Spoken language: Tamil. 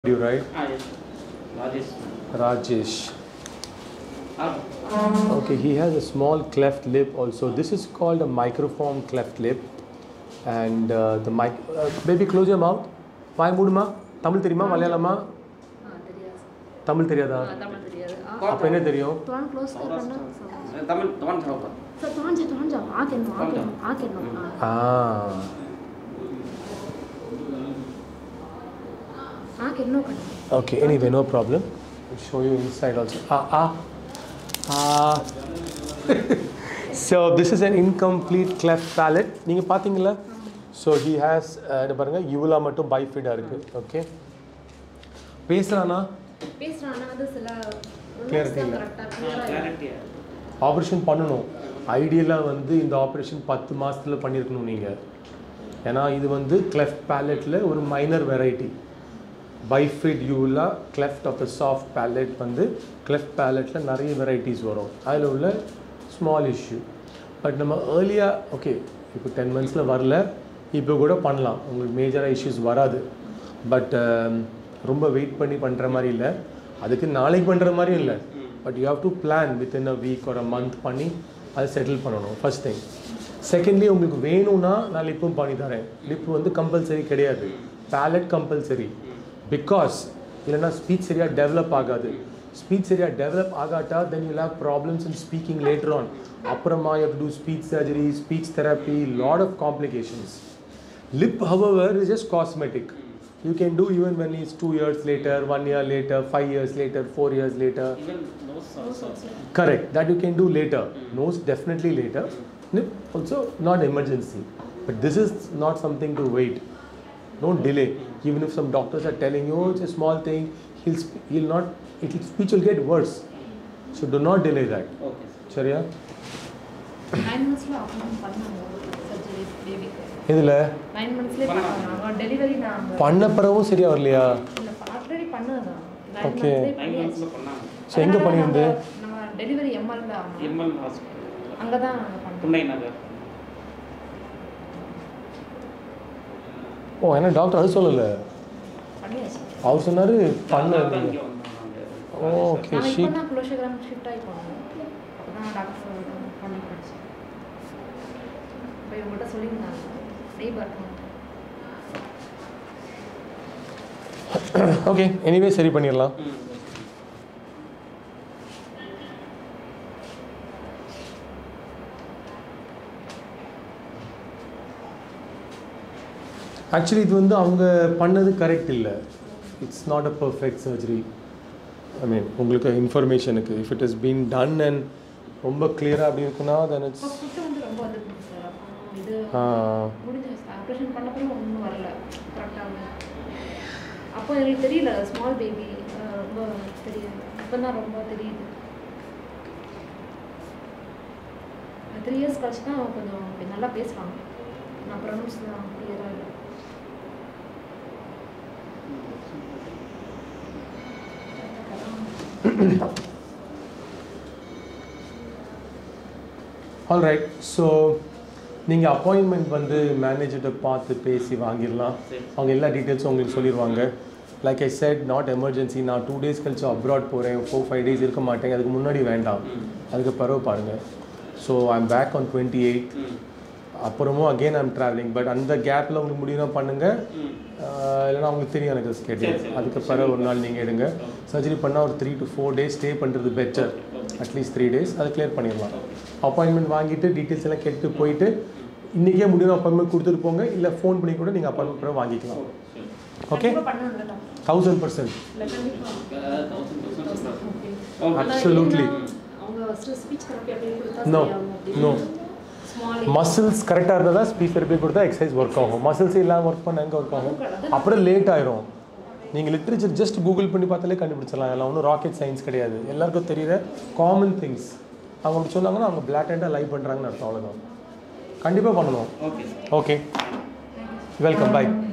you, right? Ah, yes. Rajesh. Rajesh. Ah, Okay, he has a small cleft lip also. This is called a microform cleft lip. And uh, the mic. Uh, baby, close your mouth. வாய் மூடுமா தமிழ் தெரியுமா மலையாளமா ஆ தெரியாது தமிழ் தெரியாதா ஆ, தமிழ் தெரியாது ஆ அப்போ என்ன தெரியும் துவான் க்ளோஸ் பண்ணா eh, Tamil, Taman Tharopa. Sir துவாஞ்சா துவாஞ்சா ஆக்கணும் ஆக்கணும் ஆக்கணும் ஆ ஆ ஆக்கணும் கண்ணு Okay, anyway, no problem. I'll show you inside also. Ah, ah, ah. so this is an incomplete cleft palate. நீங்கள் பார்த்தீங்களா ஸோ ஹி ஹேஸ் என்ன பாருங்கள் யூலா மட்டும் பைஃபிடாக இருக்குது ஓகே பேசுகிறானா பேசுறானா அது சில Clarity இல்ல. கரெக்டாக கிளியராக Clarity. ஆப்ரேஷன் பண்ணணும் ஐடியலாக வந்து இந்த ஆப்ரேஷன் பத்து மாதத்தில் பண்ணியிருக்கணும் நீங்கள் ஏன்னா இது வந்து கிளெஃப்ட் பேலட்டில் ஒரு minor variety bifid uvula cleft of the soft palate வந்து கிளெஃப்ட் பேலட்டில் நிறைய வெரைட்டிஸ் வரும் அதில் உள்ள ஸ்மால் இஷ்யூ பட் நம்ம ஏர்லியாக ஓகே இப்போ டென் மந்த்ஸில் வரல இப்போ கூட பண்ணலாம் உங்களுக்கு மேஜராக இஷ்யூஸ் வராது பட் ரொம்ப வெயிட் பண்ணி பண்ணுற மாதிரி இல்லை அதுக்கு நாளைக்கு பண்ணுற மாதிரியும் இல்லை but you have to plan within a week ஒரு மந்த் பண்ணி அதை செட்டில் பண்ணணும் ஃபர்ஸ்ட் திங் செகண்ட்லி உங்களுக்கு வேணும்னா நான் லிப்பும் பண்ணி தரேன் லிப் வந்து கம்பல்சரி கிடையாது பேலட் கம்பல்சரி பிகாஸ் இல்லைன்னா ஸ்பீச் சரியாக டெவலப் ஆகாது ஸ்பீச் சரியாக டெவலப் ஆகாட்டா then you have problems in speaking later on அப்புறமா you do speech surgery speech therapy lot of complications lip however is just cosmetic you can do even when it's two years later one year later five years later four years later Even those also. correct that you can do later nose definitely later lip also not emergency but this is not something to wait don't delay even if some doctors are telling you oh, it's a small thing he'll sp- he'll not it speech will get worse so do not delay that Okay. சரியா நைன் மந்த்ஸில் ஆப்ரேஷன் பண்ணாங்க சர்ஜரி பேபிக்கு இதில் நைன் மந்த்ஸ்லேயே பண்ணாங்க டெலிவரி நான் பண்ண பிறகும் சரியா வரலையா இல்லை ஆல்ரெடி பண்ணதுதான் நைன் Okay. மந்த்ஸ்லேயே Nine பண்ணியாச்சு months ல பண்ணாங்க. ஸோ எங்கே பண்ணியிருந்து நம்ம டெலிவரி எம்எல்ல ஆகணும் ML hospital. அங்கே தான் பண்ணோம் புன்னை நகர். ஓ ஏன்னா டாக்டர் அது சொல்லலை பண்ணியாச்சு அவர் சொன்னார் பண்ண அதான் தான் இங்க வந்தோம் நாங்க. ஓகே நான் இப்போ ஷீட் தான் குலோஷகிராம் ஷிஃப்ட் ஆகி போனோம் அப்போ தான் டாக்டர் பண்ணி படிச்சேன் இப்போ இவங்கள்ட்ட சொல்லியிருந்தாங்க நெய்பர் ஓகே எனிவே சரி பண்ணிடலாம் ம். ஆக்சுவலி இது வந்து அவங்க பண்ணது கரெக்ட் இல்லை it's not a perfect surgery I mean உங்களுக்கு இன்ஃபர்மேஷனுக்கு if it is been done and ரொம்ப கிளியராக அப்படி இருக்குன்னா தென் இட்ஸ் இப்போ ஃபுட்டு வந்து ரொம்ப வந்துருக்கு சார் அப்புறம் இது ஆ முடிஞ்சு ஆப்ரேஷன் பண்ண பிறகு ஒன்றும் வரல கரெக்டாக அப்போ எங்களுக்கு தெரியல ஸ்மால் பேபி ரொம்ப தெரியாது இப்போ தான் ரொம்ப தெரியுது த்ரீ இயர்ஸ் கழிச்சு தான் கொஞ்சம் இப்ப நல்லா பேசுகிறாங்க நான் ப்ரொனவுன்ஸ் தான் கிளியராக இல்லை ஆல் ரைட் ஸோ நீங்கள் அப்பாயின்மெண்ட் வந்து மேனேஜர்கிட்ட பார்த்து பேசி வாங்கிடலாம் சரி. அவங்க எல்லா டீட்டெயில்ஸும் உங்களுக்கு சொல்லிடுவாங்க like I said not emergency நான் டூ டேஸ் கழிச்சு அப்ராட் போகிறேன் ஃபோர் ஃபைவ் டேஸ் இருக்க மாட்டேங்க அதுக்கு முன்னாடி வேண்டாம் ம். அதுக்கு பிறகு பாருங்கள் so I'm back on twenty eight ம். அப்புறமும் அகெயின் ஐம் ட்ராவலிங் பட் அந்த கேப்பில் உங்களுக்கு முடியும்னா பண்ணுங்கள் ம். இல்லைனா அவங்களுக்கு தெரியும் எனக்கு ஸ்கெடியூல் சரி, சரி. அதுக்கு பிறகு ஒரு நாள் நீங்கள் எடுங்க சர்ஜரி பண்ணால் ஒரு three to four days stay பண்ணுறது பெட்டர் அட்லீஸ்ட் த்ரீ டேஸ் அதை கிளியர் பண்ணிடலாம் அப்பாயின்மெண்ட் வாங்கிட்டு டீட்டெயில்ஸ் எல்லாம் கேட்டு போயிட்டு இன்றைக்கே முடியும் அப்பாயின்மெண்ட் கொடுத்துட்டு போங்க இல்லை ஃபோன் பண்ணி கூட நீங்கள் அப்பாயின்மெண்ட் பிறகு வாங்கிக்கலாம் சரி. ஓகே கண்டிப்பா பண்ணணும்ல டாக்டர் தௌசண்ட் பர்சன்ட் இல்லை கண்டிப்பாக அஹ், thousand percent சொல்றேன். Okay. Okay. Absolutely. அவங்க ஃபஸ்ட்டு ஸ்பீச் தெரப்பி அப்படியே கொடுத்தா No. சரியாகும் No. ஸ்மால் மசில்ஸ் கரெக்டாக இருந்தால் தான் ஸ்பீச் தெரப்பி கொடுத்தா எக்ஸசைஸ் ஒர்க் ஆகும் மசில்ஸ் இல்லாமல் ஒர்க் பண்ண எங்கே ஒர்க் ஆகும் அப்புறம் லேட் ஆயிரும் நீங்கள் லிட்ரேச்சர் ஜஸ்ட் கூகுள் பண்ணி பார்த்தாலே கண்டுபிடிச்சிடலாம் எல்லாம் ஒன்றும் ராக்கெட் சயின்ஸ் கிடையாது எல்லாருக்கும் தெரியுற காமன் திங்ஸ் அவங்க அப்படி சொன்னாங்கன்னா அவங்க பிளாக் அண்டாக லைவ் பண்ணுறாங்கன்னு அர்த்தம் அவ்வளோதான் கண்டிப்பாக பண்ணணும் Okay. ஓகே வெல்கம் பாய்